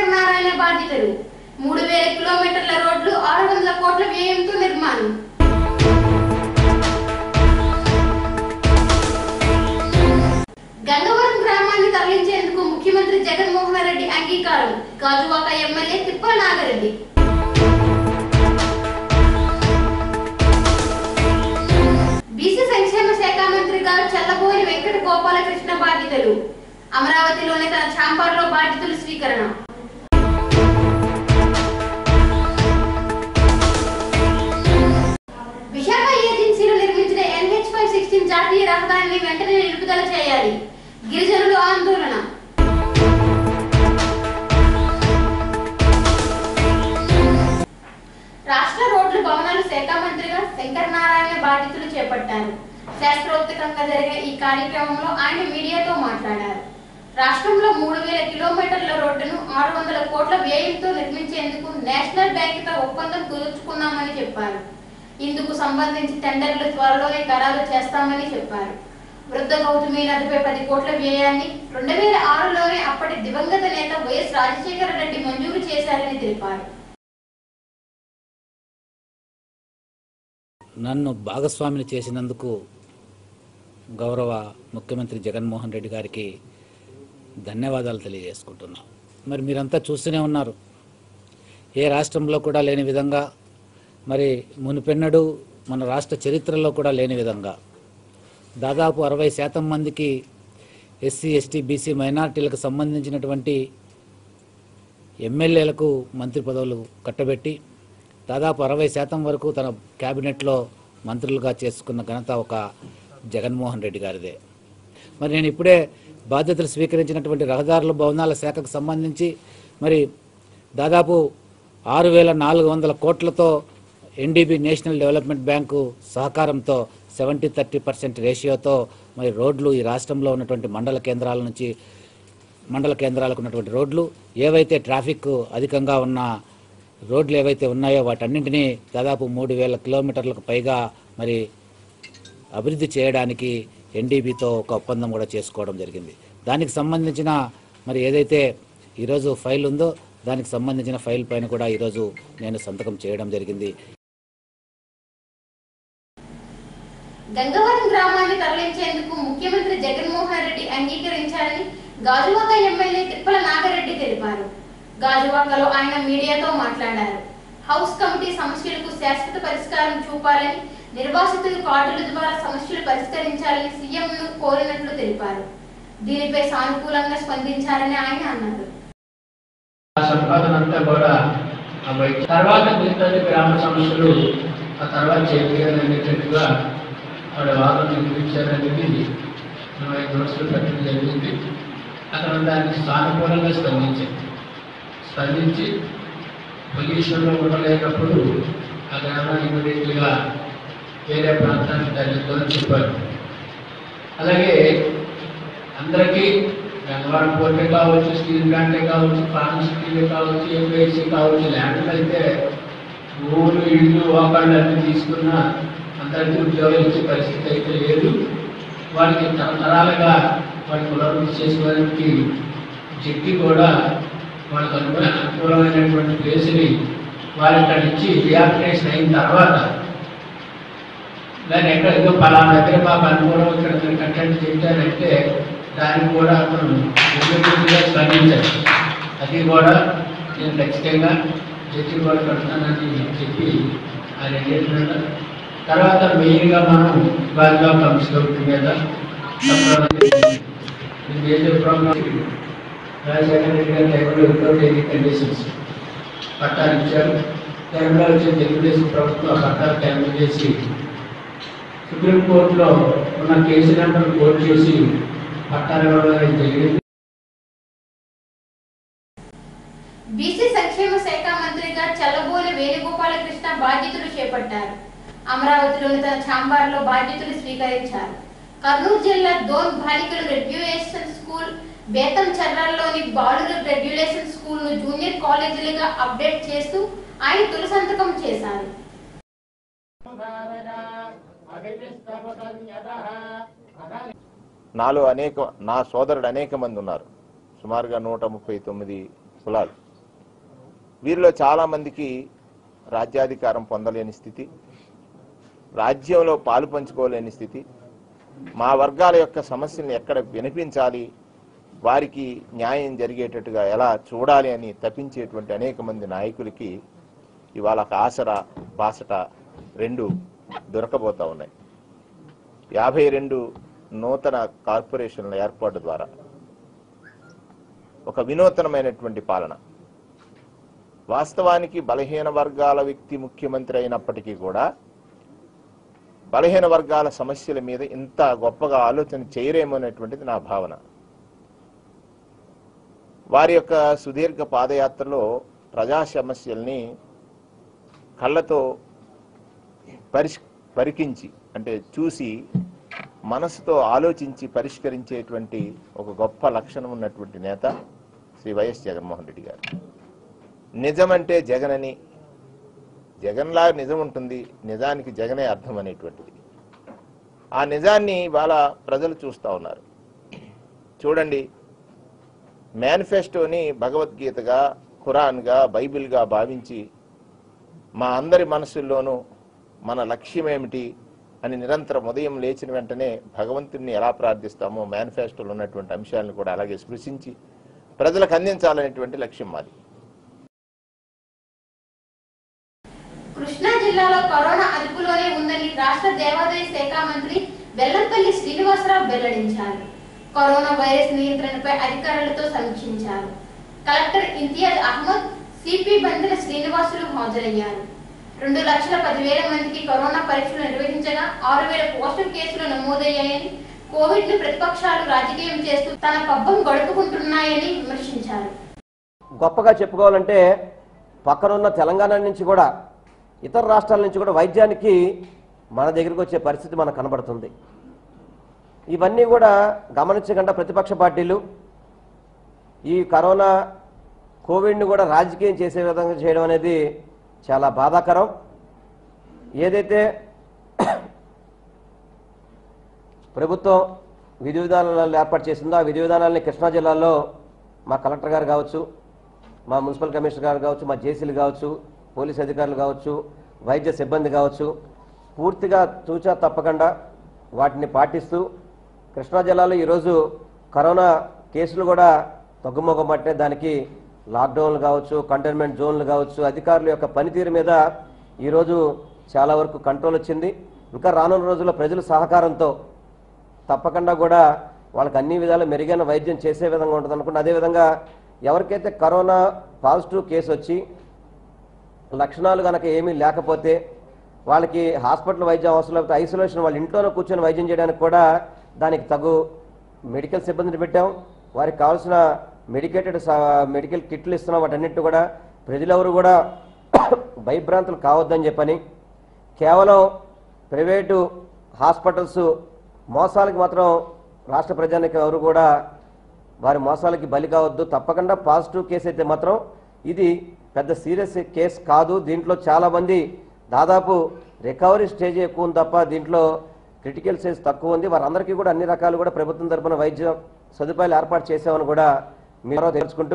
శంకర్ నారాయణ బాధ్యతలు మూడు వేల కిలోమీటర్ల రోడ్లు ఆరు వందల కోట్ల వ్యయంతో నిర్మాణం గంగవరం గ్రామాన్ని తరలించేందుకు ముఖ్యమంత్రి జగన్మోహన్ రెడ్డి అంగీకారం గాజువాక ఎమ్మెల్యే తిప్పల నాగరెడ్డి బీసీ సంక్షేమ శాఖ మంత్రి గారు చల్లబోయిన వెంకట గోపాలకృష్ణ బాధ్యతలు అమరావతిలోని తన ఛాంబర్లో బాధ్యతలు స్వీకరణ విశాఖ ఏజెన్సీలు నిర్మించిన ఎన్హెచ్ ఫైవ్ సిక్స్టీన్ జాతీయ రహదారిని వెంటనే నిలుపుదల చేయాలి గిరిజనులు ఆందోళన రాష్ట్ర రోడ్లు భవనాల శాఖ మంత్రిగా శంకర్ నారాయణ బాధ్యతలు చేపట్టారు శాస్త్రోక్తంగా జరిగిన ఈ కార్యక్రమంలో ఆయన మీడియాతో మాట్లాడారు రాష్ట్రంలో మూడు వేల కిలోమీటర్ల రోడ్డును ఆరు వందల కోట్ల వ్యయంతో నిర్మించేందుకు నేషనల్ బ్యాంకుతో ఒప్పందం కుదుర్చుకున్నామని చెప్పారు ఇందుకు సంబంధించి టెండర్లు త్వరలోనే ఖరారు చేస్తామని చెప్పారు వృద్ధ గౌతమి నదిపై పది కోట్ల వ్యయాన్ని రెండు వేల ఆరులోనే అప్పటి దివంగత నేత వైఎస్ రాజశేఖర రెడ్డి మంజూరు చేశారని తెలిపారు నన్ను భాగస్వామిని చేసినందుకు గౌరవ ముఖ్యమంత్రి జగన్మోహన్ రెడ్డి గారికి ధన్యవాదాలు తెలియజేసుకుంటున్నాం మరి మీరంతా చూస్తూనే ఉన్నారు ఏ రాష్ట్రంలో కూడా లేని విధంగా మరి మునిపెన్నడు మన రాష్ట్ర చరిత్రలో కూడా లేని విధంగా దాదాపు అరవై శాతం మందికి ఎస్సీ ఎస్టీ బీసీ మైనార్టీలకు సంబంధించినటువంటి ఎమ్మెల్యేలకు మంత్రి పదవులు కట్టబెట్టి దాదాపు అరవై శాతం వరకు తన క్యాబినెట్లో మంత్రులుగా చేసుకున్న ఘనత ఒక జగన్మోహన్ రెడ్డి గారిదే మరి నేను ఇప్పుడే బాధ్యతలు స్వీకరించినటువంటి రహదారుల భవనాల శాఖకు సంబంధించి మరి దాదాపు ఆరు వేల నాలుగు వందల కోట్లతో ఎన్డీబీ నేషనల్ డెవలప్మెంట్ బ్యాంకు సహకారంతో సెవెంటీ థర్టీ పర్సెంట్ రేషియోతో మరి రోడ్లు ఈ రాష్ట్రంలో ఉన్నటువంటి మండల కేంద్రాల నుంచి మండల కేంద్రాలకు ఉన్నటువంటి రోడ్లు ఏవైతే ట్రాఫిక్ అధికంగా ఉన్న రోడ్లు ఏవైతే ఉన్నాయో వాటన్నింటినీ దాదాపు మూడు వేల కిలోమీటర్లకు పైగా మరి అభివృద్ధి చేయడానికి ఎన్డీబీతో ఒక ఒప్పందం కూడా చేసుకోవడం జరిగింది దానికి సంబంధించిన మరి ఏదైతే ఈరోజు ఫైల్ ఉందో దానికి సంబంధించిన ఫైల్ పైన కూడా ఈరోజు నేను సంతకం చేయడం జరిగింది గంగవరం గ్రామాన్ని తరలించేందుకు ముఖ్యమంత్రి జగన్మోహన్ రెడ్డి అంగీకరించారని గాజువాక ఎమ్మెల్యే తిప్పల నాగరెడ్డి తెలిపారు గాజువాకలో ఆయన మీడియాతో మాట్లాడారు హౌస్ కమిటీ సమస్యలకు శాశ్వత పరిష్కారం చూపాలని నిర్వాసితులు కార్డుల ద్వారా సమస్యలు పరిష్కరించాలని సీఎంను కోరినట్లు తెలిపారు దీనిపై సానుకూలంగా స్పందించారని ఆయన అన్నారు ఆ సంపాదన అంతా కూడా ఆ బయట తర్వాత మిగతాది గ్రామ సమస్యలు ఆ తర్వాత చేయాలనేటట్టుగా వాళ్ళ వాదన నిర్మించారనేది మనం ఐదు రోజులు పెట్టడం జరిగింది అతను దానికి సానుకూలంగా స్పందించారు స్పందించి పొల్యూషన్లో ఉండలేనప్పుడు ఆ గ్రామాన్ని ఇమీడియట్గా వేరే ప్రాంతానికి తరలిద్దామని చెప్పారు అలాగే అందరికీ గంగవరం పోర్టే కావచ్చు స్టీల్ ప్లాంటే కావచ్చు ఫార్మా సిటీలే కావచ్చు ఏపీఐసీ కావచ్చు ల్యాండ్లు అయితే భూములు ఇళ్ళు వాకాళ్ళు అన్ని తీసుకున్న అందరికీ ఉద్యోగాలు ఇచ్చే పరిస్థితి అయితే లేదు వాళ్ళకి తరతరాలుగా వాళ్ళకి పునరుద్ధి చేసుకోవడానికి జట్టి కూడా వాళ్ళకి అనుకూల అనుకూలమైనటువంటి ప్లేస్ని వాళ్ళు ఇక్కడ నుంచి రియాక్టేషన్ అయిన తర్వాత దాన్ని ఎక్కడ ఏదో పలానా దగ్గర మాకు అనుకూలం ఇక్కడ మీరు కంటెంట్ చేశారంటే దానికి కూడా అతను ఇమ్మీడియట్గా స్పందించారు అది కూడా నేను ఖచ్చితంగా జడ్జి కూడా కడతానని చెప్పి ఆ రెండింటి తర్వాత మెయిన్గా మనం గాలిగా కమిషన్ మీద మేజర్ ప్రోగ్రామ్ రాజశేఖర రెడ్డి గారి టైంలో వితౌట్ ఎనీ కండిషన్స్ పట్టాలు ఇచ్చారు టైంలో వచ్చే తెలుగుదేశం ప్రభుత్వం ఆ పట్టాలు క్యాన్సిల్ చేసి సుప్రీంకోర్టులో ఉన్న కేసు నెంబర్ కోర్టు చేసి పట్టాలు ఇవ్వడం అనేది జరిగింది బీసీ సంక్షేమ శాఖ మంత్రిగా చల్లబోలి వేణుగోపాలకృష్ణ బాధ్యతలు చేపట్టారు అమరావతిలోని తన ఛాంబార్లో బాధ్యతలు స్వీకరించారు కర్నూలు జిల్లా దోన్ బాలికల రెడ్యులేషన్ స్కూల్ బేతం చర్రాల్లోని బాలుర రెడ్యులేషన్ స్కూల్ ను జూనియర్ కాలేజీలుగా అప్డేట్ చేస్తూ ఆయన తొలి సంతకం చేశారు నాలో అనేక నా సోదరుడు అనేక మంది ఉన్నారు సుమారుగా నూట ముప్పై తొమ్మిది కులాలు వీరిలో చాలామందికి రాజ్యాధికారం పొందలేని స్థితి రాజ్యంలో పాలు పంచుకోలేని స్థితి మా వర్గాల యొక్క సమస్యల్ని ఎక్కడ వినిపించాలి వారికి న్యాయం జరిగేటట్టుగా ఎలా చూడాలి అని తప్పించేటువంటి అనేక మంది నాయకులకి ఇవాళ ఒక ఆసరా బాసట రెండు దొరకబోతా ఉన్నాయి యాభై రెండు నూతన కార్పొరేషన్ల ఏర్పాటు ద్వారా ఒక వినూతనమైనటువంటి పాలన వాస్తవానికి బలహీన వర్గాల వ్యక్తి ముఖ్యమంత్రి అయినప్పటికీ కూడా బలహీన వర్గాల సమస్యల మీద ఇంత గొప్పగా ఆలోచన చేయరేమో అనేటువంటిది నా భావన వారి యొక్క సుదీర్ఘ పాదయాత్రలో ప్రజా సమస్యల్ని కళ్ళతో పరిష్ పరికించి అంటే చూసి మనసుతో ఆలోచించి పరిష్కరించేటువంటి ఒక గొప్ప లక్షణం ఉన్నటువంటి నేత శ్రీ వైఎస్ జగన్మోహన్ రెడ్డి గారు నిజమంటే జగనని జగన్లా నిజం ఉంటుంది నిజానికి జగనే అర్థం అనేటువంటిది ఆ నిజాన్ని ఇవాళ ప్రజలు చూస్తూ ఉన్నారు చూడండి మేనిఫెస్టోని భగవద్గీతగా ఖురాన్గా బైబిల్గా భావించి మా అందరి మనసుల్లోనూ మన లక్ష్యం ఏమిటి అని నిరంతరం ఉదయం లేచిన వెంటనే భగవంతుడిని ఎలా ప్రార్థిస్తామో మేనిఫెస్టోలో ఉన్నటువంటి అంశాలను కూడా అలాగే స్పృశించి ప్రజలకు అందించాలనేటువంటి లక్ష్యం మాది కృష్ణా జిల్లాలో కరోనా అదుపులోనే ఉందని రాష్ట్ర దేవాదాయ శాఖ మంత్రి వెల్లంపల్లి శ్రీనివాసరావు వెల్లడించారు కరోనా వైరస్ నియంత్రణపై అధికారులతో సమీక్షించారు కలెక్టర్ ఇంతియాజ్ అహ్మద్ సిపి బందెల శ్రీనివాసులు హాజరయ్యారు రెండు లక్షల పదివేల మందికి కరోనా పరీక్షలు నిర్వహించగా ఆరు వేల పాజిటివ్ కేసులు నమోదయ్యాయని కోవిడ్ ను ప్రతిపక్షాలు రాజకీయం చేస్తూ తన పబ్బం గడుపుకుంటున్నాయని విమర్శించారు గొప్పగా చెప్పుకోవాలంటే పక్కనున్న తెలంగాణ నుంచి కూడా ఇతర రాష్ట్రాల నుంచి కూడా వైద్యానికి మన దగ్గరికి వచ్చే పరిస్థితి మనకు కనబడుతుంది ఇవన్నీ కూడా గమనించకుండా ప్రతిపక్ష పార్టీలు ఈ కరోనా కోవిడ్ని కూడా రాజకీయం చేసే విధంగా చేయడం అనేది చాలా బాధాకరం ఏదైతే ప్రభుత్వం విధి విధానాలు ఏర్పాటు చేసిందో ఆ విధి విధానాలని కృష్ణా జిల్లాలో మా కలెక్టర్ గారు కావచ్చు మా మున్సిపల్ కమిషనర్ గారు కావచ్చు మా జేసీలు కావచ్చు పోలీస్ అధికారులు కావచ్చు వైద్య సిబ్బంది కావచ్చు పూర్తిగా తూచా తప్పకుండా వాటిని పాటిస్తూ కృష్ణా జిల్లాలో ఈరోజు కరోనా కేసులు కూడా తగ్గుముఖం పట్టే దానికి లాక్డౌన్లు కావచ్చు కంటైన్మెంట్ జోన్లు కావచ్చు అధికారుల యొక్క పనితీరు మీద ఈరోజు చాలా వరకు కంట్రోల్ వచ్చింది ఇంకా రానున్న రోజుల్లో ప్రజల సహకారంతో తప్పకుండా కూడా వాళ్ళకి అన్ని విధాలు మెరుగైన వైద్యం చేసే విధంగా ఉంటుంది అనుకుంటే అదేవిధంగా ఎవరికైతే కరోనా పాజిటివ్ కేసు వచ్చి లక్షణాలు కనుక ఏమీ లేకపోతే వాళ్ళకి హాస్పిటల్ వైద్యం అవసరం లేకపోతే ఐసోలేషన్ వాళ్ళ ఇంట్లోనే కూర్చొని వైద్యం చేయడానికి కూడా దానికి తగు మెడికల్ సిబ్బందిని పెట్టాం వారికి కావాల్సిన మెడికేటెడ్ మెడికల్ కిట్లు ఇస్తున్నాం వాటన్నిటిని కూడా ప్రజలెవరు కూడా భయభ్రాంతులు కావద్దని చెప్పని కేవలం ప్రైవేటు హాస్పిటల్స్ మోసాలకు మాత్రం రాష్ట్ర ప్రజానికి ఎవరు కూడా వారి మోసాలకి బలి కావద్దు తప్పకుండా పాజిటివ్ కేసు అయితే మాత్రం ఇది పెద్ద సీరియస్ కేసు కాదు దీంట్లో చాలామంది దాదాపు రికవరీ స్టేజ్ ఎక్కువ ఉంది తప్ప దీంట్లో క్రిటికల్ స్టేజ్ తక్కువ ఉంది వారందరికీ కూడా అన్ని రకాలు కూడా ప్రభుత్వం తరపున వైద్య సదుపాయాలు ఏర్పాటు చేసామని కూడా మీరు తెలుసుకుంటూ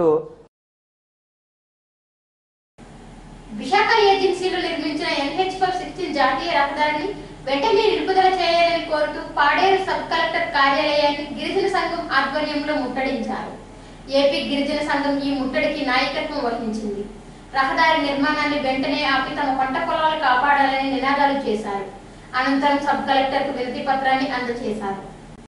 విశాఖ ఏజెన్సీలు నిర్మించిన ఎన్హెచ్ ఫోర్ సిక్స్టీన్ జాతీయ రహదారిని వెంటనే నిలుపుదల చేయాలని కోరుతూ పాడేరు సబ్ కలెక్టర్ కార్యాలయాన్ని గిరిజన సంఘం ఆధ్వర్యంలో ముట్టడించారు ఏపీ గిరిజన సంఘం ఈ ముట్టడికి నాయకత్వం వహించింది రహదారి నిర్మాణాన్ని వెంటనే ఆపి తమ పంట పొలాలు కాపాడాలని నినాదాలు చేశారు అనంతరం సబ్ కలెక్టర్కు వినతి పత్రాన్ని అందజేశారు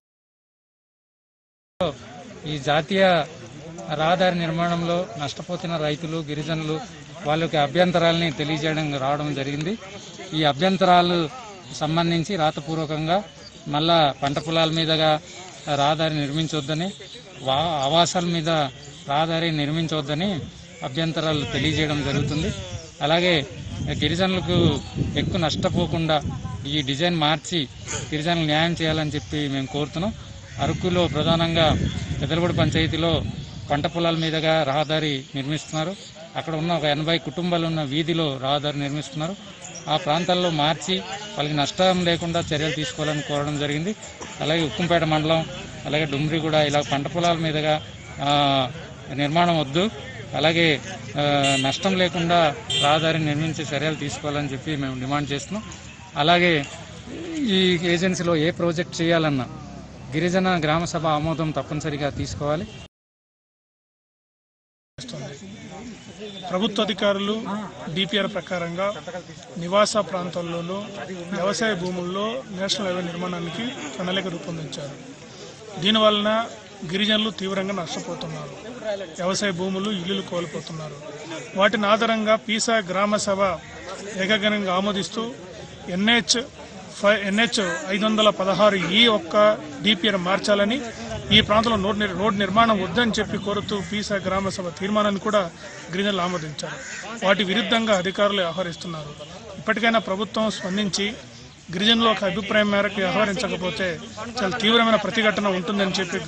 ఈ జాతీయ రహదారి నిర్మాణంలో నష్టపోతున్న రైతులు గిరిజనులు వాళ్ళకి అభ్యంతరాలని తెలియజేయడం రావడం జరిగింది ఈ అభ్యంతరాలు సంబంధించి రాతపూర్వకంగా మళ్ళా పంట పొలాల మీదుగా రహదారి నిర్మించొద్దని వా ఆవాసాల మీద రహదారి నిర్మించవద్దని అభ్యంతరాలు తెలియజేయడం జరుగుతుంది అలాగే గిరిజనులకు ఎక్కువ నష్టపోకుండా ఈ డిజైన్ మార్చి గిరిజనులకు న్యాయం చేయాలని చెప్పి మేము కోరుతున్నాం అరకులో ప్రధానంగా పెదలగూడ పంచాయతీలో పంట పొలాల మీదుగా రహదారి నిర్మిస్తున్నారు అక్కడ ఉన్న ఒక ఎనభై కుటుంబాలు ఉన్న వీధిలో రహదారి నిర్మిస్తున్నారు ఆ ప్రాంతాల్లో మార్చి వాళ్ళకి నష్టం లేకుండా చర్యలు తీసుకోవాలని కోరడం జరిగింది అలాగే ఉక్కుంపేట మండలం అలాగే డుమ్రిగూడ ఇలా పంట పొలాల మీదుగా ఆ, నిర్మాణం వద్దు అలాగే ఆ, నష్టం లేకుండా రహదారిని నిర్మించే చర్యలు తీసుకోవాలని చెప్పి మేము డిమాండ్ చేస్తున్నాం అలాగే ఈ ఏజెన్సీలో ఏ ప్రాజెక్ట్ చేయాలన్నా గిరిజన గ్రామ సభ ఆమోదం తప్పనిసరిగా తీసుకోవాలి ప్రభుత్వ అధికారులు డిపిఆర్ ప్రకారంగా నివాస ప్రాంతాల్లోనూ వ్యవసాయ భూముల్లో నేషనల్ హైవే నిర్మాణానికి ప్రణాళిక రూపొందించారు దీనివలన గిరిజనులు తీవ్రంగా నష్టపోతున్నారు వ్యవసాయ భూములు ఇల్లులు కోల్పోతున్నారు వాటిని ఆధారంగా పీసా గ్రామ సభ ఏకగ్రంగా ఆమోదిస్తూ ఎన్హెచ్ ఫైవ్ ఎన్హెచ్ ఐదు వందల పదహారు ఈ ఒక్క డిపిఆర్ మార్చాలని ఈ ప్రాంతంలో రోడ్ నిర్- రోడ్ నిర్మాణం వద్దని చెప్పి కోరుతూ పీసా గ్రామ సభ తీర్మానాన్ని కూడా గిరిజనులు ఆమోదించారు వాటి విరుద్ధంగా అధికారులు వ్యవహరిస్తున్నారు ఇప్పటికైనా ప్రభుత్వం స్పందించి గిరిజనుల ఒక అభిప్రాయం మేరకు వ్యవహరించకపోతే చాలా తీవ్రమైన ప్రతిఘటన ఉంటుందని చెప్పి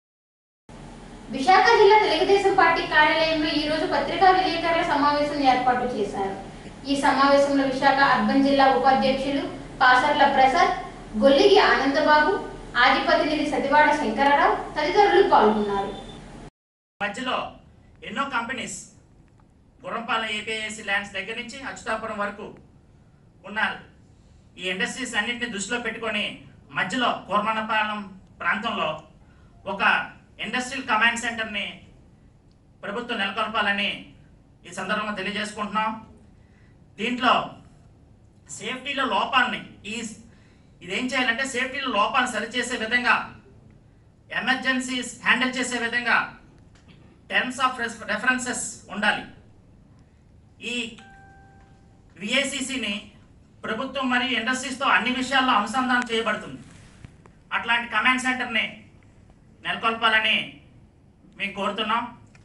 విశాఖ జిల్లా తెలుగుదేశం పార్టీ కార్యాలయంలో ఈ రోజు పత్రికా విలేకరుల సమావేశం ఏర్పాటు చేశారు ఈ సమావేశంలో విశాఖ అర్బన్ జిల్లా ఉపాధ్యక్షులు పాసర్ల ప్రసాద్ గొల్లిగి ఆనందబాబు ఆదిపతినిధి సతివాడ శంకరరావు తదితరులు పాల్గొన్నారు మధ్యలో ఎన్నో కంపెనీస్ గుర్రంపాలెం ఏపీఎస్సి ల్యాండ్స్ దగ్గర నుంచి అచ్యుతాపురం వరకు ఉన్న ఈ ఇండస్ట్రీస్ అన్నింటిని దృష్టిలో పెట్టుకొని మధ్యలో కూర్మనపాలెం ప్రాంతంలో ఒక ఇండస్ట్రియల్ కమాండ్ సెంటర్ని ప్రభుత్వం నెలకొల్పాలని ఈ సందర్భంగా తెలియజేసుకుంటున్నాం దీంట్లో సేఫ్టీలో లోపాలని ఈ ఇదేం చేయాలంటే సేఫ్టీలో లోపాలను సరిచేసే విధంగా ఎమర్జెన్సీస్ హ్యాండిల్ చేసే విధంగా టర్మ్స్ ఆఫ్ రెఫరెన్సెస్ ఉండాలి ఈ విఏసిసిని ప్రభుత్వం మరియు ఇండస్ట్రీస్తో అన్ని విషయాల్లో అనుసంధానం చేయబడుతుంది అట్లాంటి కమాండ్ సెంటర్ని నెలకొల్పాలని మేము కోరుతున్నాం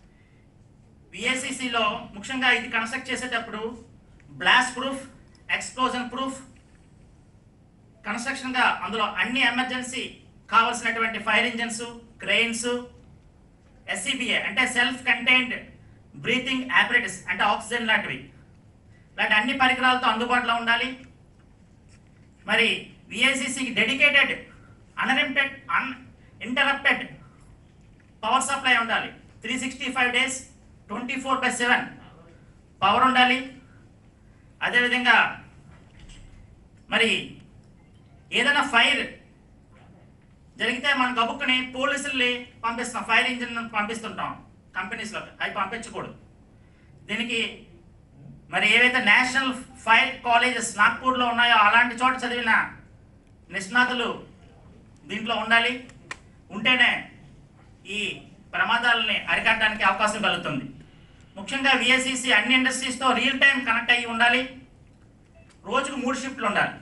విఏసిసిలో ముఖ్యంగా ఇది కన్స్ట్రక్ట్ చేసేటప్పుడు బ్లాస్ట్ ప్రూఫ్ ఎక్స్ప్లోజన్ ప్రూఫ్ కన్స్ట్రక్షన్గా అందులో అన్ని ఎమర్జెన్సీ కావాల్సినటువంటి ఫైర్ ఇంజన్స్ క్రెయిన్స్ ఎస్సీబీఏ అంటే సెల్ఫ్ కంటైన్డ్ బ్రీతింగ్ ఆపరేటర్స్ అంటే ఆక్సిజన్ లాంటివి లాంటి అన్ని పరికరాలతో అందుబాటులో ఉండాలి మరి విఐసిసికి dedicated unlimited uninterrupted power supply ఉండాలి three sixty five days twenty four by seven power ఉండాలి అదేవిధంగా మరి ఏదైనా ఫైర్ జరిగితే మనం గబుక్కుని పోలీసుల్ని పంపిస్తాం ఫైర్ ఇంజిన్ పంపిస్తుంటాం కంపెనీస్లో అవి పంపించకూడదు దీనికి మరి ఏవైతే నేషనల్ ఫైర్ కాలేజెస్ నాగ్పూర్లో ఉన్నాయో అలాంటి చోట చదివిన నిష్ణాతులు దీంట్లో ఉండాలి ఉంటేనే ఈ ప్రమాదాలని అరికట్టడానికి అవకాశం కలుగుతుంది ముఖ్యంగా విఎస్సిసి అన్ని ఇండస్ట్రీస్తో రియల్ టైం కనెక్ట్ అయ్యి ఉండాలి రోజుకు మూడు షిఫ్ట్లు ఉండాలి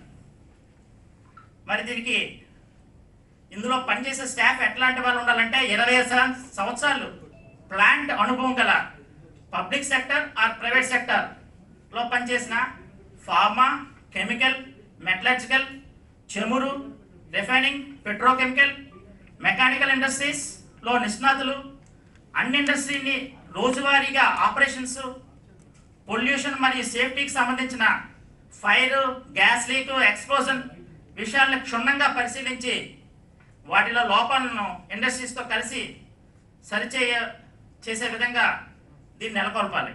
మరి దీనికి ఇందులో పనిచేసే స్టాఫ్ ఎట్లాంటి వాళ్ళు ఉండాలంటే ఇరవై సం- సంవత్సరాలు ప్లాంట్ అనుభవం గల public sector or private sector లో పనిచేసిన ఫార్మా కెమికల్ మెటలర్జికల్ చెమురు రిఫైనింగ్ పెట్రోకెమికల్ మెకానికల్ ఇండస్ట్రీస్ లో నిష్ణాతులు అన్ని ఇండస్ట్రీని రోజువారీగా ఆపరేషన్స్ పొల్యూషన్ మరియు సేఫ్టీకి సంబంధించిన ఫైర్ గ్యాస్ లీక్ ఎక్స్ప్లోజన్ విషయాలను క్షుణ్ణంగా పరిశీలించి వాటిలో లోపాలను ఇండస్ట్రీస్తో కలిసి సరిచేయ చేసే విధంగా దీన్ని నెలకొల్పాలి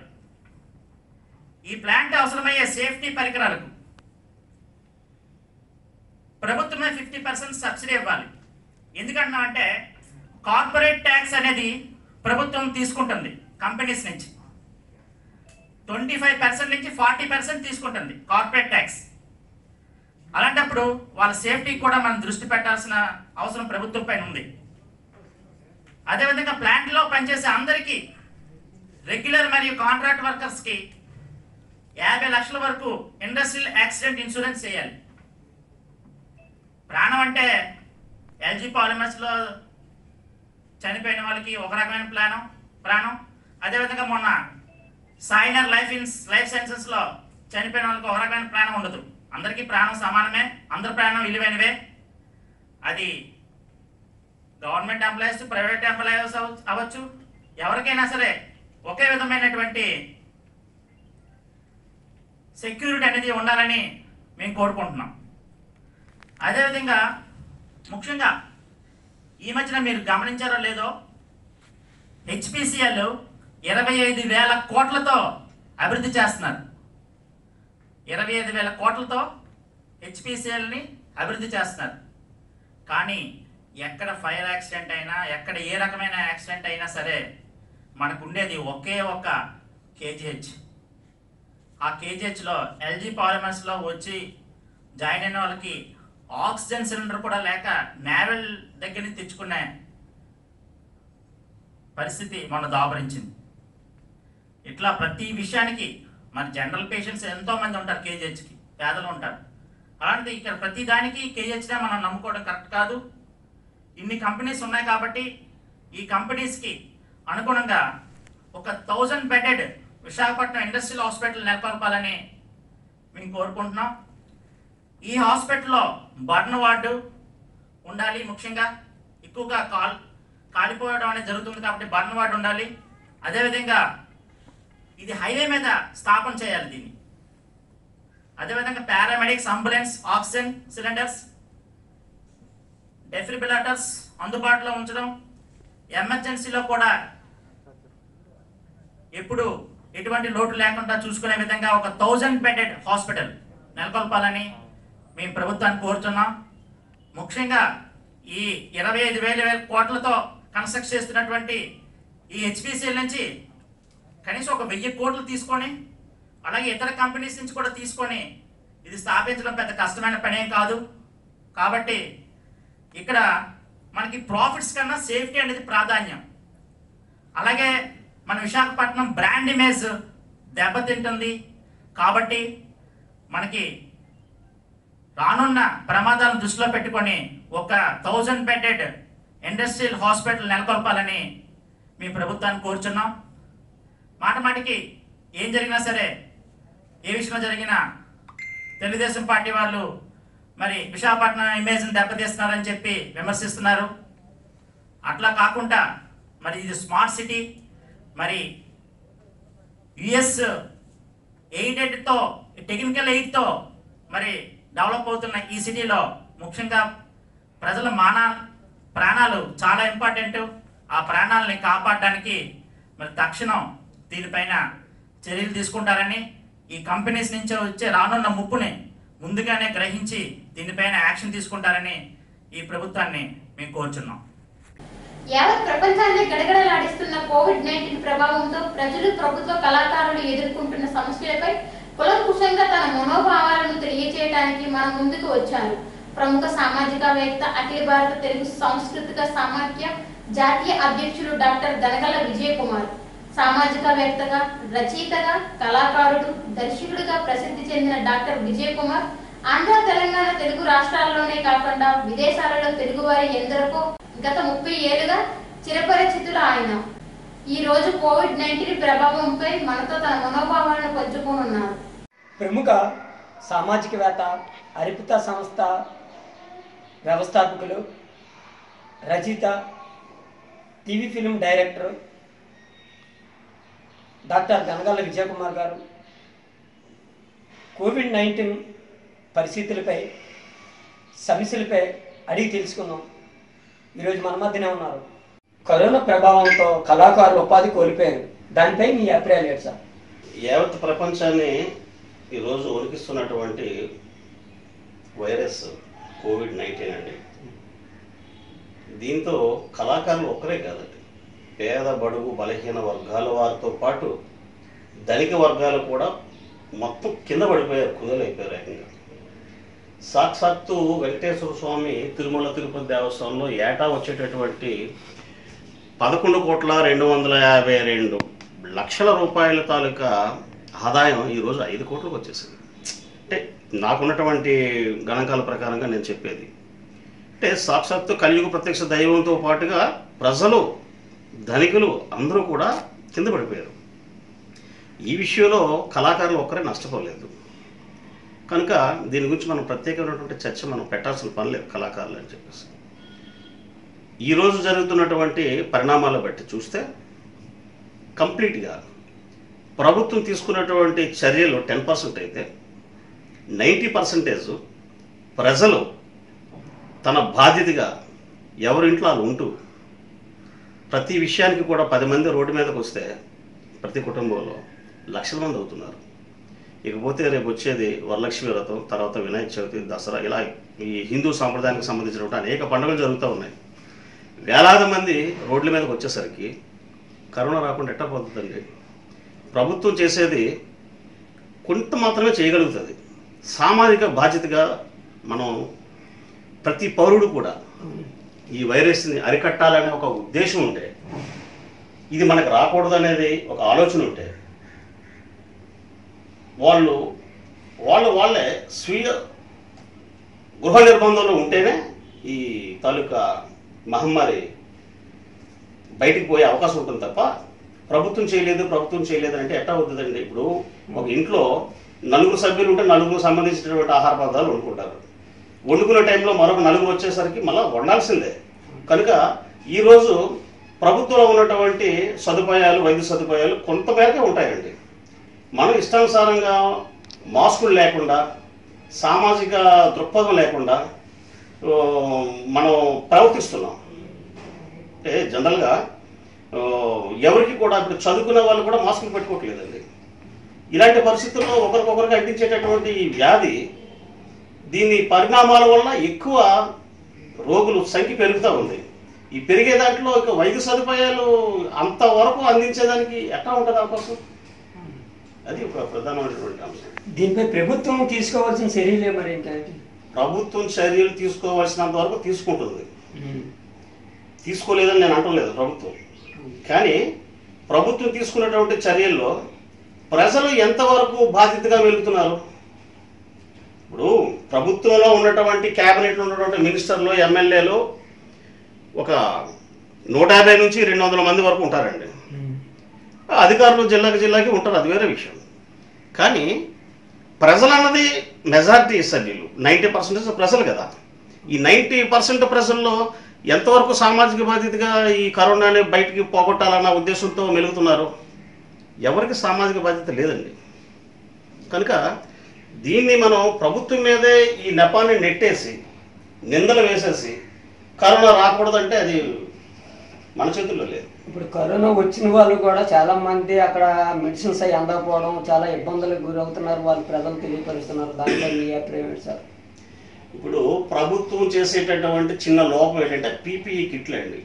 ఈ ప్లాంట్ అవసరమయ్యే సేఫ్టీ పరికరాలకు ప్రభుత్వమే ఫిఫ్టీ పర్సెంట్ సబ్సిడీ ఇవ్వాలి ఎందుకంటున్నామంటే కార్పొరేట్ ట్యాక్స్ అనేది ప్రభుత్వం తీసుకుంటుంది కంపెనీస్ నుంచి ట్వంటీ ఫైవ్ పర్సెంట్ నుంచి ఫార్టీ పర్సెంట్ తీసుకుంటుంది కార్పొరేట్ ట్యాక్స్ అలాంటప్పుడు వాళ్ళ సేఫ్టీకి కూడా మనం దృష్టి పెట్టాల్సిన అవసరం ప్రభుత్వం పైన ఉంది అదేవిధంగా ప్లాంట్లో పనిచేసే అందరికీ రెగ్యులర్ మరియు కాంట్రాక్ట్ వర్కర్స్కి యాభై లక్షల వరకు ఇండస్ట్రియల్ యాక్సిడెంట్ ఇన్సూరెన్స్ చేయాలి ప్రాణం అంటే ఎల్జీ పాలిమర్స్లో చనిపోయిన వాళ్ళకి ఒక రకమైన ప్రాణం ప్రాణం అదేవిధంగా మొన్న సాయినర్ లైఫ్ ఇన్స్ లైఫ్ సైన్సెస్లో చనిపోయిన వాళ్ళకి ఒక రకమైన ప్రాణం ఉండదు అందరికీ ప్రాణం సమానమే అందరి ప్రాణం విలువైనవే అది గవర్నమెంట్ ఎంప్లాయీస్ ప్రైవేట్ ఎంప్లాయీస్ అవ్వచ్చు ఎవరికైనా సరే ఒకే విధమైనటువంటి సెక్యూరిటీ అనేది ఉండాలని మేము కోరుకుంటున్నాం అదేవిధంగా ముఖ్యంగా ఈ మధ్యన మీరు గమనించారో లేదో హెచ్పిసిఎల్ ఇరవై ఐదు వేల కోట్లతో అభివృద్ధి చేస్తున్నారు ఇరవై ఐదు వేల కోట్లతో హెచ్పిసిఎల్ని అభివృద్ధి చేస్తున్నారు కానీ ఎక్కడ ఫైర్ యాక్సిడెంట్ అయినా ఎక్కడ ఏ రకమైన యాక్సిడెంట్ అయినా సరే మనకు ఉండేది ఒకే ఒక్క కేజీహెచ్ ఆ కేజీహెచ్లో ఎల్జీ పాలిమర్స్లో వచ్చి జాయిన్ అయిన వాళ్ళకి ఆక్సిజన్ సిలిండర్ కూడా లేక నేవల్ దగ్గర నుంచి తెచ్చుకునే పరిస్థితి మన దాపరించింది ఇట్లా ప్రతి విషయానికి మన జనరల్ పేషెంట్స్ ఎంతో మంది ఉంటారు కేజీహెచ్కి పేదలు ఉంటారు అలాంటిది ఇక్కడ ప్రతి దానికి కేజీహెచ్నే మనం నమ్ముకోవడం కరెక్ట్ కాదు ఇన్ని కంపెనీస్ ఉన్నాయి కాబట్టి ఈ కంపెనీస్కి అనుగుణంగా ఒక thousand bedded Visakhapatnam industrial hospital నెలకొల్పాలని మేము కోరుకుంటున్నాం ఈ హాస్పిటల్లో బర్న్ వార్డు ఉండాలి ముఖ్యంగా ఎక్కువగా కాల్ కాలిపోవడం అనేది జరుగుతుంది కాబట్టి బర్న్ వార్డు ఉండాలి అదేవిధంగా ఇది హైవే మీద స్థాపన చేయాలి దీన్ని అదేవిధంగా paramedics ambulance oxygen cylinders defibrillators అందుబాటులో ఉంచడం ఎమర్జెన్సీలో కూడా ఎప్పుడు ఎటువంటి లోటు లేకుండా చూసుకునే విధంగా ఒక థౌజండ్ బెడెడ్ హాస్పిటల్ నెలకొల్పాలని మేము ప్రభుత్వాన్ని కోరుతున్నాం ముఖ్యంగా ఈ ఇరవై ఐదు వేల వేల కోట్లతో కన్స్ట్రక్ట్ చేస్తున్నటువంటి ఈ హెచ్పిసిఎల్ నుంచి కనీసం ఒక వెయ్యి కోట్లు తీసుకొని అలాగే ఇతర కంపెనీస్ నుంచి కూడా తీసుకొని ఇది స్థాపించడం పెద్ద కష్టమైన పనేం కాదు కాబట్టి ఇక్కడ మనకి ప్రాఫిట్స్ కన్నా సేఫ్టీ అనేది ప్రాధాన్యం అలాగే మన విశాఖపట్నం బ్రాండ్ ఇమేజ్ దెబ్బతింటుంది కాబట్టి మనకి రానున్న ప్రమాదాలను దృష్టిలో పెట్టుకొని ఒక థౌజండ్ బెడెడ్ ఇండస్ట్రియల్ హాస్పిటల్ నెలకొల్పాలని మీ ప్రభుత్వాన్ని కోరుచున్నాం మాట మాటికి ఏం జరిగినా సరే ఏ విషయంలో జరిగినా తెలుగుదేశం పార్టీ వాళ్ళు మరి విశాఖపట్నం ఇమేజ్ని దెబ్బతీస్తున్నారని చెప్పి విమర్శిస్తున్నారు అట్లా కాకుండా మరి ఇది స్మార్ట్ సిటీ మరి యుఎస్ ఎయిడెడ్తో టెక్నికల్ ఎయిడ్తో మరి డెవలప్ అవుతున్న ఈ సిటీలో ముఖ్యంగా ప్రజల మాన ప్రాణాలు చాలా ఇంపార్టెంట్ ఆ ప్రాణాలని కాపాడడానికి మరి తక్షణం దీనిపైన చర్యలు తీసుకుంటారని ఈ కంపెనీస్ నుంచి వచ్చే రానున్న ముప్పుని ముందుగానే గ్రహించి దీనిపైన యాక్షన్ తీసుకుంటారని ఈ ప్రభుత్వాన్ని మేము కోరుచున్నాం యావత్ ప్రపంచాన్ని గడగడలాడిస్తున్న కోవిడ్ నైన్టీన్ ప్రభావంతో ప్రజలు ప్రభుత్వ కళాకారులు ఎదుర్కొంటున్న సమస్యలపై కులంకుశంగా తన మనోభావాలను తెలియజేయడానికి మన ముందుకు వచ్చారు ప్రముఖ సామాజికవేత్త అఖిల భారత తెలుగు సాంస్కృతిక సమాఖ్య జాతీయ అధ్యక్షులు డాక్టర్ దనగల విజయ్ కుమార్ సామాజికవేత్తగా రచయితగా కళాకారుడు దర్శకుడిగా ప్రసిద్ధి చెందిన డాక్టర్ విజయ్ కుమార్ ఆంధ్ర తెలంగాణ తెలుగు రాష్ట్రాల్లోనే కాకుండా విదేశాలలో తెలుగువారి ఎందరికో గత ముప్పై ఏళ్లుగా చిరపరిచితులు ఆయన ఈ రోజు కోవిడ్ నైన్టీన్ ప్రభావంపై మనతో తన మనోభావాలను పంచుకోనున్నారు ప్రముఖ సామాజికవేత్త అర్పిత సంస్థ వ్యవస్థాపకులు రచయిత TV film director doctor Ganagalla Vijayakumar garu Covid nineteen పరిస్థితులపై సమస్యలపై అడిగి తెలుసుకుందాం ఈరోజు మన మధ్యనే ఉన్నారు కరోనా ప్రభావంతో కళాకారులు ఉపాధి కోల్పోయారు దానిపై మీ అభిప్రాయాలు ఏంటి సార్ యావత్ ప్రపంచాన్ని ఈరోజు ఉనికిస్తున్నటువంటి వైరస్ కోవిడ్ నైన్టీన్ అండి దీంతో కళాకారులు ఒక్కరే కాదండి పేద బడుగు బలహీన వర్గాల వారితో పాటు ధనిక వర్గాలు కూడా మొత్తం కింద పడిపోయారు కుదలైపోయారు ఏకంగా సాక్షాత్తు వెంకటేశ్వర స్వామి తిరుమల తిరుపతి దేవస్థానంలో ఏటా వచ్చేటటువంటి పదకొండు కోట్ల రెండు వందల యాభై రెండు లక్షల రూపాయల తాలూకా ఆదాయం ఈరోజు ఐదు కోట్లకు వచ్చేసింది అంటే నాకున్నటువంటి గణాంకాల ప్రకారంగా నేను చెప్పేది అంటే సాక్షాత్తు కలియుగ ప్రత్యక్ష దైవంతో పాటుగా ప్రజలు ధనికులు అందరూ కూడా కింద పడిపోయారు ఈ విషయంలో కళాకారులు ఒక్కరే నష్టపోలేదు కనుక దీని గురించి మనం ప్రత్యేకమైనటువంటి చర్చ మనం పెట్టాల్సిన పని లేదు కళాకారులు అని చెప్పేసి ఈరోజు జరుగుతున్నటువంటి పరిణామాల బట్టి చూస్తే కంప్లీట్గా ప్రభుత్వం తీసుకున్నటువంటి చర్యలు టెన్ పర్సెంట్ అయితే నైంటీ పర్సెంటేజ్ ప్రజలు తన బాధ్యతగా ఎవరింట్లో వాళ్ళు ఉంటూ ప్రతి విషయానికి కూడా పది మంది రోడ్డు మీదకి వస్తే ప్రతి కుటుంబంలో లక్షల మంది అవుతున్నారు ఇకపోతే రేపు వచ్చేది వరలక్ష్మి వ్రతం తర్వాత వినాయక చవితి దసరా ఇలా ఈ హిందూ సాంప్రదాయానికి సంబంధించినటువంటి అనేక పండుగలు జరుగుతూ ఉన్నాయి వేలాది మంది రోడ్ల మీదకి వచ్చేసరికి కరోనా రాకుండా ఎట్టా పోతుందండి ప్రభుత్వం చేసేది కొంత మాత్రమే చేయగలుగుతుంది సామాజిక బాధ్యతగా మనం ప్రతి పౌరుడు కూడా ఈ వైరస్ని అరికట్టాలనే ఒక ఉద్దేశం ఉంటే ఇది మనకు రాకూడదు అనేది ఒక ఆలోచన ఉంటే వాళ్ళు వాళ్ళు వాళ్ళే స్వీయ గృహ నిర్బంధంలో ఉంటేనే ఈ తాలూకా మహమ్మారి బయటికి పోయే అవకాశం ఉంటుంది తప్ప ప్రభుత్వం చేయలేదు ప్రభుత్వం చేయలేదు అంటే ఎట్టా అవుతుందండి ఇప్పుడు ఒక ఇంట్లో నలుగురు సభ్యులు ఉంటే నలుగురు సంబంధించినటువంటి ఆహార పదార్థాలు వండుకుంటారు వండుకునే టైంలో మరొక నలుగురు వచ్చేసరికి మళ్ళీ వండాల్సిందే కనుక ఈరోజు ప్రభుత్వంలో ఉన్నటువంటి సదుపాయాలు వైద్య సదుపాయాలు కొంతమేరకే ఉంటాయండి మనం ఇష్టానుసారంగా మాస్కులు లేకుండా సామాజిక దృక్పథం లేకుండా ఆ, మనం ప్రవర్తిస్తున్నాం అంటే జనరల్గా ఆ, ఎవరికి కూడా ఇప్పుడు చదువుకునే వాళ్ళు కూడా మాస్కులు పెట్టుకోవట్లేదండి ఇలాంటి పరిస్థితుల్లో ఒకరికొకరికి అంటించేటటువంటి ఈ వ్యాధి దీని పరిణామాల వల్ల ఎక్కువ రోగులు సంఖ్య పెరుగుతూ ఉంది ఈ పెరిగే దాంట్లో ఇక వైద్య సదుపాయాలు అంతవరకు అందించేదానికి ఎట్లా ఉంటుంది అవకాశం అది ఒక ప్రధానమైనటువంటి అంశం దీనిపై ప్రభుత్వం తీసుకోవాల్సిన చర్యలే మరి ఇంకా ప్రభుత్వం చర్యలు తీసుకోవాల్సినంత వరకు తీసుకుంటుంది తీసుకోలేదని నేను అంటలేదు ప్రభుత్వం కానీ ప్రభుత్వం తీసుకున్నటువంటి చర్యల్లో ప్రజలు ఎంతవరకు బాధ్యతగా వెలుగుతున్నారు ఇప్పుడు ప్రభుత్వంలో ఉన్నటువంటి క్యాబినెట్లో ఉన్నటువంటి మినిస్టర్లు ఎమ్మెల్యేలు ఒక నూట యాభై నుంచి రెండు వందల మంది వరకు ఉంటారండి అధికారులు జిల్లాకి జిల్లాకి ఉంటారు అది వేరే విషయం కానీ ప్రజలు అన్నది మెజారిటీ సభ్యులు నైంటీ పర్సెంటేజ్ ప్రజలు కదా ఈ నైంటీ పర్సెంట్ ప్రజల్లో ఎంతవరకు సామాజిక బాధ్యతగా ఈ కరోనాని బయటికి పోగొట్టాలన్న ఉద్దేశంతో మెలుగుతున్నారు ఎవరికి సామాజిక బాధ్యత లేదండి కనుక దీన్ని మనం ప్రభుత్వం మీదే ఈ నెపాన్ని నెట్టేసి నిందలు వేసేసి కరోనా రాకూడదంటే అది మన చేతుల్లో లేదు ఇప్పుడు కరోనా వచ్చిన వాళ్ళు కూడా చాలా మంది అక్కడ మెడిసిన్స్ అవి అందకపోవడం చాలా ఇబ్బందులకు గురవుతున్నారు వాళ్ళు ప్రజలు తెలియపరుస్తున్నారు దాంట్లో మీ అభిప్రాయం ఏంటి సార్ ఇప్పుడు ప్రభుత్వం చేసేటటువంటి చిన్న లోపం ఏంటంటే పీపీఈ కిట్లు అండి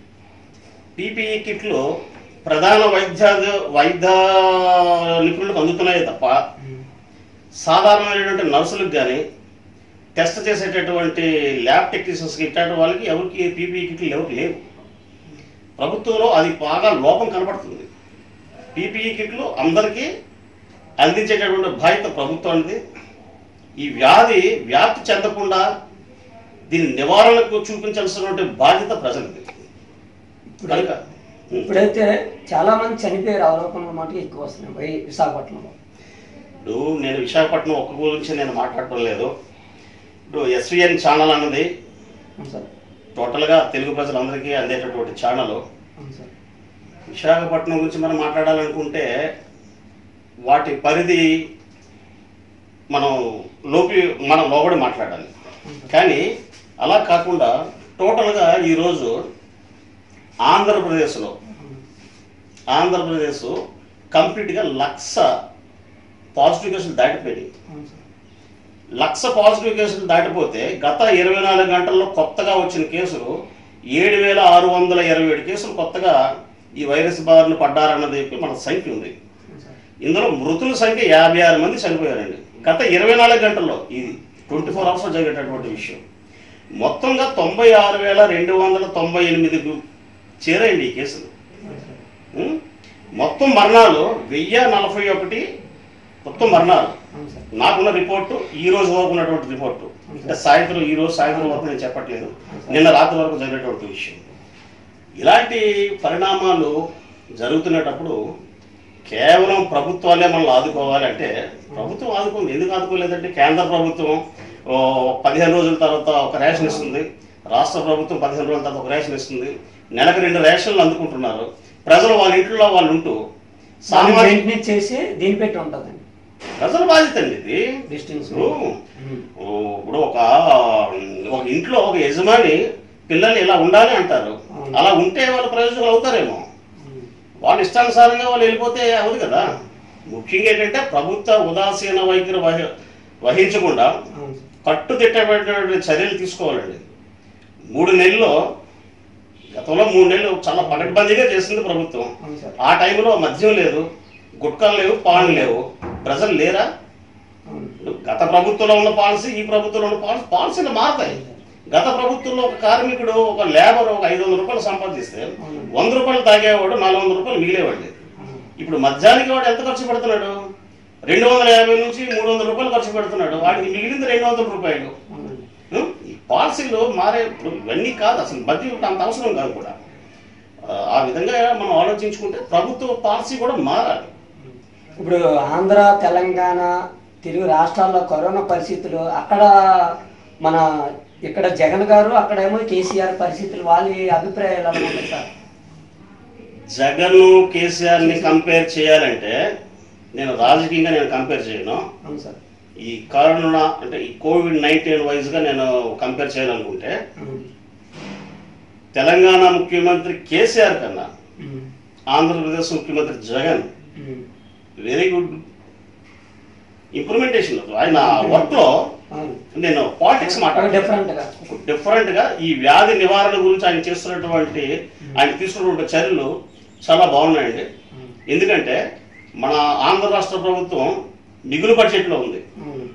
పీపీఈ కిట్లు ప్రధాన వైద్య వైద్య నిపుణులకు అందుతున్నాయి తప్ప సాధారణమైనటువంటి నర్సులకు కానీ టెస్ట్ చేసేటటువంటి ల్యాబ్ టెక్నీషియన్స్కి ఇట్లాంటి వాళ్ళకి ఎవరికి పీపీఈ కిట్లు ఎవరికి లేవు ప్రభుత్వంలో అది బాగా లోపం కనబడుతుంది పీపీఈ కిట్లు అందరికీ అందించేటటువంటి బాధ్యత ప్రభుత్వానికి ఈ వ్యాధి వ్యాప్తి చెందకుండా దీని నివారణకు చూపించాల్సినటువంటి బాధ్యత ప్రజలది కనుక ఇప్పుడైతే చాలా మంది చనిపోయారు ఆరోపణల మటుకు ఎక్కువ వస్తున్నాయి వై- విశాఖపట్నంలో ఇప్పుడు నేను విశాఖపట్నం ఒక్క గురించి నేను మాట్లాడటం లేదు ఇప్పుడు ఎస్విఎన్ ఛానల్ అన్నది అవును సార్ టోటల్గా తెలుగు ప్రజలందరికీ అందేటటువంటి ఛానల్ అవును సార్ విశాఖపట్నం గురించి మనం మాట్లాడాలనుకుంటే వాటి పరిధి మనం లోపి మనం లోబడి మాట్లాడాలి కానీ అలా కాకుండా టోటల్గా ఈరోజు ఆంధ్రప్రదేశ్లో ఆంధ్రప్రదేశ్ కంప్లీట్గా లక్ష పాజిటివ్ కేసులు దాటిపోయినాయి అవును సార్ లక్ష పాజిటివ్ కేసులు దాటిపోతే గత ఇరవై నాలుగు గంటల్లో కొత్తగా వచ్చిన కేసులు ఏడు వేల ఆరు వందల ఇరవై ఏడు కేసులు కొత్తగా ఈ వైరస్ బారిన పడ్డారన్నది మన సంఖ్య ఉంది ఇందులో మృతుల సంఖ్య యాభై ఆరు మంది చనిపోయారండి గత ఇరవై నాలుగు గంటల్లో ఇది ట్వంటీ ఫోర్ అవర్స్లో జరిగేటటువంటి విషయం మొత్తంగా తొంభై ఆరు వేల రెండు వందల తొంభై ఎనిమిది చేరాయండి ఈ కేసులు ఉం? మొత్తం మరణాలు వెయ్యి నలభై ఒకటి మొత్తం మరణాలు అవును సార్ నాకున్న రిపోర్టు ఈ రోజు వరకు ఉన్నటువంటి రిపోర్టు అంటే సాయంత్రం ఈ రోజు సాయంత్రం వరకు నేను చెప్పట్లేదు నిన్న రాత్రి వరకు జరిగినటువంటి విషయం ఇలాంటి పరిణామాలు జరుగుతున్నప్పుడు కేవలం ప్రభుత్వాలే మనల్ని ఆదుకోవాలి అంటే ప్రభుత్వం ఆదుకుంది ఎందుకు ఆదుకోలేదంటే కేంద్ర ప్రభుత్వం ఓ, పదిహేను రోజుల తర్వాత ఒక రేషన్ ఇస్తుంది రాష్ట్ర ప్రభుత్వం పదిహేను రోజుల తర్వాత ఒక రేషన్ ఇస్తుంది నెలకు రెండు రేషన్లు అందుకుంటున్నారు ప్రజలు వాళ్ళ ఇంట్లో వాళ్ళు ఉంటూ సామాజిక మెయింటెనెన్స్ చేసి దీని పెట్టి ఉంటుందండి ప్రజల బాధ్యత అండి ఇది డిస్టెన్స్ ఇప్పుడు ఓ, ఇప్పుడు ఒక ఒక ఇంట్లో ఒక యజమాని పిల్లలు ఇలా ఉండాలి అంటారు అలా ఉంటే వాళ్ళు ప్రయోజకులు అవుతారేమో వాళ్ళ ఇష్టానుసారంగా వాళ్ళు వెళ్ళిపోతే అవును కదా ముఖ్యంగా ఏంటంటే ప్రభుత్వ ఉదాసీన వైఖరి వహి వహించకుండా కట్టుదిట్టమైన చర్యలు తీసుకోవాలండి మూడు నెలల్లో గతంలో మూడు నెలలు చాలా పకడ్బందీగా చేసింది ప్రభుత్వం ఆ టైంలో మద్యం లేదు గుట్కాలు లేవు పాలు లేవు ప్రజలు లేరా గత ప్రభుత్వంలో ఉన్న పాలసీ ఈ ప్రభుత్వంలో ఉన్న పాలసీ పాలసీలు మారుతాయి గత ప్రభుత్వంలో ఒక కార్మికుడు ఒక లేబర్ ఒక ఐదు వందల రూపాయలు సంపాదిస్తే వంద రూపాయలు తాగేవాడు నాలుగు వందల రూపాయలు మిగిలేవాడు ఇప్పుడు మధ్యాహ్నానికి వాడు ఎంత ఖర్చు పెడుతున్నాడు రెండు వందల యాభై నుంచి మూడు వందల రూపాయలు ఖర్చు పెడుతున్నాడు వాడికి మిగిలింది రెండు వందల రూపాయలు ఉం? ఈ పాలసీలు మారే ఇప్పుడు ఇవన్నీ కాదు అసలు మధ్య అంత అవసరం కాదు కూడా ఆ, ఆ విధంగా మనం ఆలోచించుకుంటే ప్రభుత్వ పాలసీ కూడా మారాలి ఇప్పుడు ఆంధ్ర తెలంగాణ తెలుగు రాష్ట్రాల్లో కరోనా పరిస్థితులు అక్కడ మన ఇక్కడ జగన్ గారు అక్కడేమో కేసీఆర్ పరిస్థితులు వాళ్ళ అభిప్రాయాలు ఎలా ఉన్నాయి సార్ జగన్ కేసీఆర్ ని కంపేర్ చేయాలంటే నేను రాజకీయంగా నేను కంపేర్ చేయను అవును సార్ ఈ కరోనా అంటే ఈ కోవిడ్ నైన్టీన్ వైజ్ గా నేను కంపేర్ చేయాలనుకుంటే తెలంగాణ ముఖ్యమంత్రి కేసీఆర్ కన్నా ఆంధ్రప్రదేశ్ ముఖ్యమంత్రి జగన్ వెరీ గుడ్ ఇంప్లిమెంటేషన్ ఆయన వర్క్ లో నేను పాలిటిక్స్ డిఫరెంట్ గా డిఫరెంట్ గా ఈ వ్యాధి నివారణ గురించి ఆయన చేస్తున్నటువంటి ఆయన తీసుకున్నటువంటి చర్యలు చాలా బాగున్నాయండి ఎందుకంటే మన ఆంధ్ర రాష్ట్ర ప్రభుత్వం మిగులు బడ్జెట్ లో ఉంది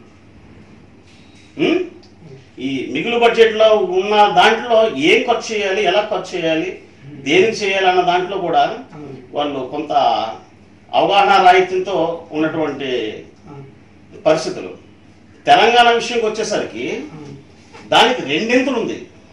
ఉం? ఈ మిగులు బడ్జెట్ లో ఉన్న దాంట్లో ఏం ఖర్చు చేయాలి ఎలా ఖర్చు చేయాలి దేనికి చేయాలి అన్న దాంట్లో కూడా వాళ్ళు కొంత అవగాహన రాహిత్యంతో ఉన్నటువంటి పరిస్థితులు తెలంగాణ విషయంకి వచ్చేసరికి దానికి రెండింతలు ఉంది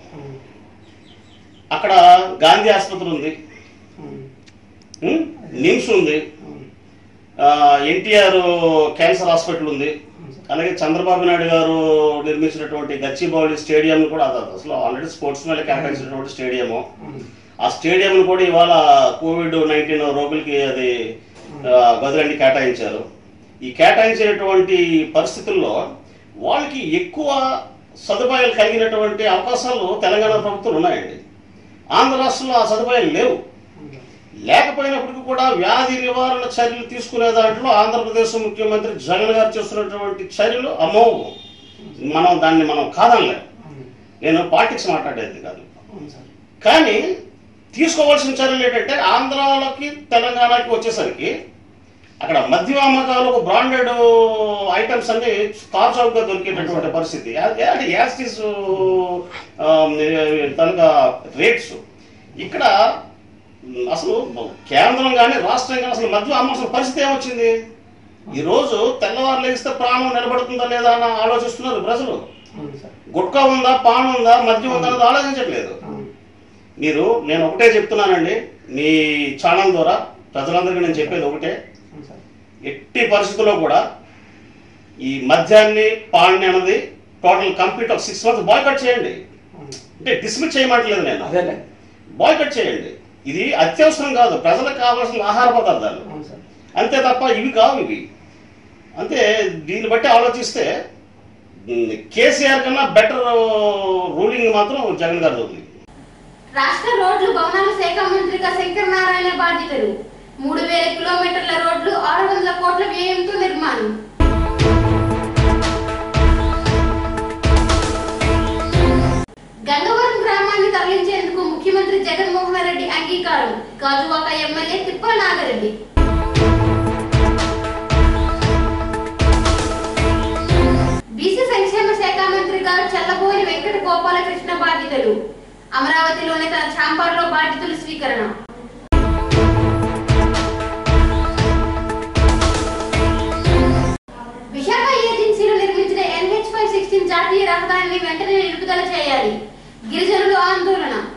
అక్కడ గాంధీ ఆసుపత్రి ఉంది ఉం? నిమ్స్ ఉంది ఎన్టీఆర్ క్యాన్సర్ హాస్పిటల్ ఉంది అలాగే చంద్రబాబు నాయుడు గారు నిర్మించినటువంటి గచ్చిబౌలి స్టేడియం కూడా అది అసలు ఆల్రెడీ స్పోర్ట్స్ మీద కేటాయించినటువంటి స్టేడియము ఆ స్టేడియం కూడా ఇవాళ కోవిడ్ నైన్టీన్ రోగులకి అది ఆ, గదులన్నీ కేటాయించారు ఈ కేటాయించినటువంటి పరిస్థితుల్లో వాళ్ళకి ఎక్కువ సదుపాయాలు కలిగినటువంటి అవకాశాలు తెలంగాణ ప్రభుత్వం ఉన్నాయండి ఆంధ్ర రాష్ట్రంలో ఆ సదుపాయాలు లేవు లేకపోయినప్పటికీ కూడా వ్యాధి నివారణ చర్యలు తీసుకునే దాంట్లో ఆంధ్రప్రదేశ్ ముఖ్యమంత్రి జగన్ గారు చేస్తున్నటువంటి చర్యలు అమోఘం మనం దాన్ని మనం కాదనలేం నేను పాలిటిక్స్ మాట్లాడేది కాదు కానీ తీసుకోవాల్సిన చర్యలు ఏంటంటే ఆంధ్రాలోకి తెలంగాణకి వచ్చేసరికి అక్కడ మద్యం అమ్మకాలు బ్రాండెడ్ ఐటమ్స్ అన్ని కార్ చౌక్ గా దొరికేటటువంటి పరిస్థితి అది- అది యాస్టిస్ తనగా రేట్స్ ఇక్కడ ఉమ్, అసలు కేంద్రం కానీ రాష్ట్రం కానీ అసలు మద్యం అమ్మాల్సిన పరిస్థితి ఏమొచ్చింది ఈ రోజు తెల్లవారు లేస్తే ప్రాణం నిలబడుతుందా లేదా అని ఆలోచిస్తున్నారు ప్రజలు గుట్కా ఉందా పాన్ ఉందా మద్యం ఉందా అనేది ఆలోచించట్లేదు మీరు నేను ఒకటే చెప్తున్నానండి మీ ఛానల్ ద్వారా ప్రజలందరికీ నేను చెప్పేది ఒకటే ఎట్టి పరిస్థితుల్లో కూడా ఈ మద్యాన్ని పాడిని అన్నది టోటల్ కంప్లీట్ ఒక సిక్స్ మంత్స్ బాయ్కట్ చేయండి అంటే డిస్మిస్ చేయమంటలేదు నేను అదేలే బాయ్కట్ చేయండి ఇది అత్యవసరం కాదు ప్రజలకు కావాల్సిన ఆహార పదార్థాలు అంతే తప్ప ఇవి కావు ఇవి అంతే దీన్ని బట్టి ఆలోచిస్తే ఉమ్, కేసీఆర్ కన్నా బెటర్ రూలింగ్ మాత్రం జగన్ గారిది ఉంది రాష్ట్ర రోడ్లు భవనాల శాఖ మంత్రిగా శంకర్ నారాయణ బాధ్యతలు మూడు వేల కిలోమీటర్ల రోడ్లు ఆరు వందల కోట్ల వ్యయంతో నిర్మాణం గంగవరం గ్రామాన్ని తరలించేందుకు ముఖ్యమంత్రి జగన్మోహన్ రెడ్డి అంగీకారం గాజువాక ఎమ్మెల్యే తిప్పల నాగరెడ్డి బీసీ సంక్షేమ శాఖ మంత్రిగా చల్లబోయిన వెంకట గోపాలకృష్ణ బాధ్యతలు అమరావతిలోనే తన ఛాంబర్లో బాధ్యతలు స్వీకరణ విశాఖ ఏజెన్సీలు నిర్మించిన ఎన్హెచ్ ఫైవ్ సిక్స్టీన్ జాతీయ రహదారిని వెంటనే నిలుపుదల చేయాలి గిరిజనులు ఆందోళన